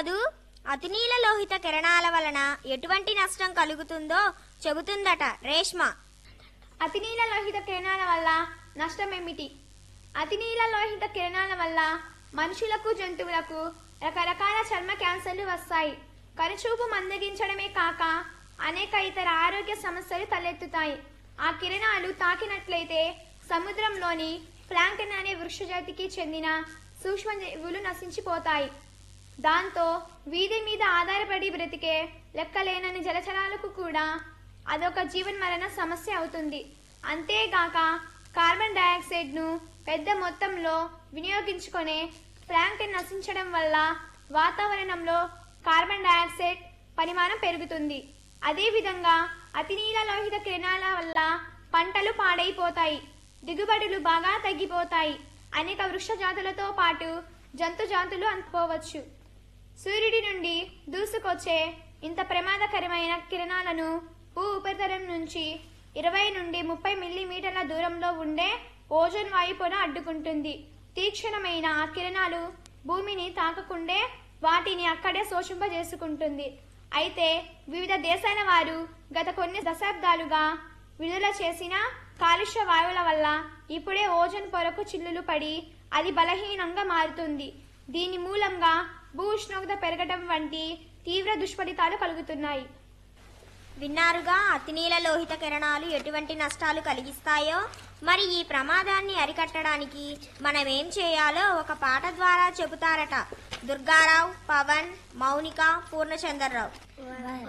కదూ అతినీల లోహిత కిరణాల వలన ఎటువంటి నష్టం కలుగుతుందో చెబుతుందట రేష్మ అతినీల లోహిత కిరణాల వల్ల నష్టమేమిటి అతినీల లోహిత కిరణాల వల్ల మనుషులకు జంతువులకు రకరకాల చర్మ క్యాన్సర్లు వస్తాయి కనుచూపు మందగించడమే కాక అనేక ఇతర ఆరోగ్య సమస్యలు తలెత్తుతాయి ఆ కిరణాలు తాకినట్లయితే సముద్రంలోని ప్లాంక్టన్ అనే వృక్షజాతికి చెందిన సూక్ష్మజీవులు నశించిపోతాయి దాంతో వీధి మీద ఆధారపడి బ్రతికే లెక్కలేనని జలచరాలకు కూడా అదొక జీవన్మరణ సమస్య అవుతుంది అంతేగాక కార్బన్ డయాక్సైడ్ ను పెద్ద మొత్తంలో వినియోగించుకునే ప్లాంక్టన్ నశించడం వల్ల వాతావరణంలో కార్బన్ డయాక్సైడ్ పరిమాణం పెరుగుతుంది అదేవిధంగా అతినీల లోహిత కిరణాల వల్ల పంటలు పాడైపోతాయి దిగుబడులు బాగా తగ్గిపోతాయి అనేక వృక్ష జాతులతో పాటు జంతు జాతులు అంటుకోవచ్చు సూర్యుడి నుండి దూసుకొచ్చే ఇంత ప్రమాదకరమైన కిరణాలను భూ ఉపరితలం నుంచి ఇరవై నుండి ముప్పై మిల్లీమీటర్ల దూరంలో ఉండే ఓజోన్ వాయు పొర అడ్డుకుంటుంది తీక్షణమైన ఆ కిరణాలు భూమిని తాకకుండే వాటిని అక్కడే శోషింపజేసుకుంటుంది అయితే వివిధ దేశాల వారు గత కొన్ని దశాబ్దాలుగా విడుదల చేసిన కాలుష్య వాయువుల వల్ల ఇప్పుడే ఓజోన్ పొరకు చిల్లులు పడి అది బలహీనంగా మారుతుంది దీని మూలంగా భూ ఉష్ణోగ్రత పెరగడం వంటి తీవ్ర దుష్ఫలితాలు కలుగుతున్నాయి విన్నారుగా అతినీల లోహిత కిరణాలు ఎటువంటి నష్టాలు కలిగిస్తాయో మరి ఈ ప్రమాదాన్ని అరికట్టడానికి మనం ఏం చేయాలో ఒక పాట ద్వారా చెబుతారట దుర్గారావు పవన్ మౌనిక పూర్ణచంద్రరావు